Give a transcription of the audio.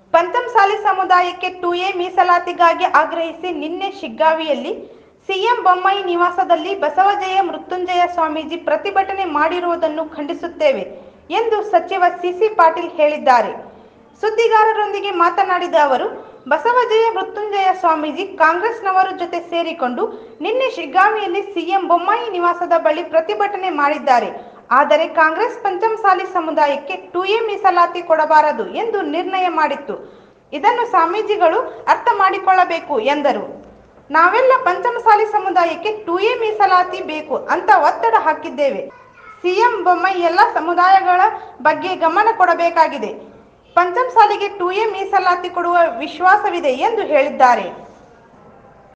ಪಂಚಮಸಾಲಿ ಸಮುದಾಯಕ್ಕೆ to A ಮೀಸಲಾತಿಗಾಗಿ ಆಗ್ರಹಿಸಿ ನಿನ್ನೆ ಶಿಗ್ಗಾವಿಯಲ್ಲಿ ಸಿಎಂ ಬೊಮ್ಮಾಯಿ ನಿವಾಸದಲ್ಲಿ ಬಸವಜಯ ಮೃತ್ಯುಂಜಯ ಸ್ವಾಮೀಜಿ ಪ್ರತಿಭಟನೆ ಮಾಡಿರುವುದನ್ನು ಖಂಡಿಸುತ್ತೇವೆ ಎಂದು ಸಚಿವ ಸಿಸಿ ಪಾಟೀಲ್ ಹೇಳಿದ್ದಾರೆ ಸುದ್ದಿಗಾರರೊಂದಿಗೆ ಮಾತನಾಡಿದ ಅವರು ಬಸವಜಯ ಮೃತ್ಯುಂಜಯ ಸ್ವಾಮೀಜಿ ಕಾಂಗ್ರೆಸ್ನವರ ಜೊತೆ ಸೇರಿಕೊಂಡು ನಿನ್ನೆ ಶಿಗ್ಗಾವಿಯಲ್ಲಿ ಸಿಎಂ ಬೊಮ್ಮಾಯಿ ನಿವಾಸದ ಬಳಿ ಪ್ರತಿಭಟನೆ ಮಾಡಿದ್ದಾರೆ ಆದರೆ ಕಾಂಗ್ರೆಸ್ ಪಂಚಮಸಾಲಿ ಸಮುದಾಯಕ್ಕೆ ಟು ಎ ಮೀಸಲಾತಿ ಕೊಡಬಾರದು ಎಂದು ನಿರ್ಣಯ ಮಾಡಿತ್ತು ಇದನ್ನು ಸ್ವಾಮೀಜಿಗಳು ಅರ್ಥ ಮಾಡಿಕೊಳ್ಳಬೇಕು ಎಂದರು ನಾವೆಲ್ಲ ಪಂಚಮಸಾಲಿ ಸಮುದಾಯಕ್ಕೆ ಟು ಎ ಮೀಸಲಾತಿ ಬೇಕು ಅಂತ ಒತ್ತಡ ಹಾಕಿದ್ದೇವೆ ಸಿಎಂ ಬೊಮ್ಮಾಯಿ ಎಲ್ಲ ಸಮುದಾಯಗಳ ಬಗ್ಗೆ ಗಮನ ಕೊಡಬೇಕಾಗಿದೆ ಪಂಚಮಸಾಲಿಗೆ ಟು ಎ ಮೀಸಲಾತಿ ಕೊಡುವ ವಿಶ್ವಾಸವಿದೆ ಎಂದು ಹೇಳಿದ್ದಾರೆ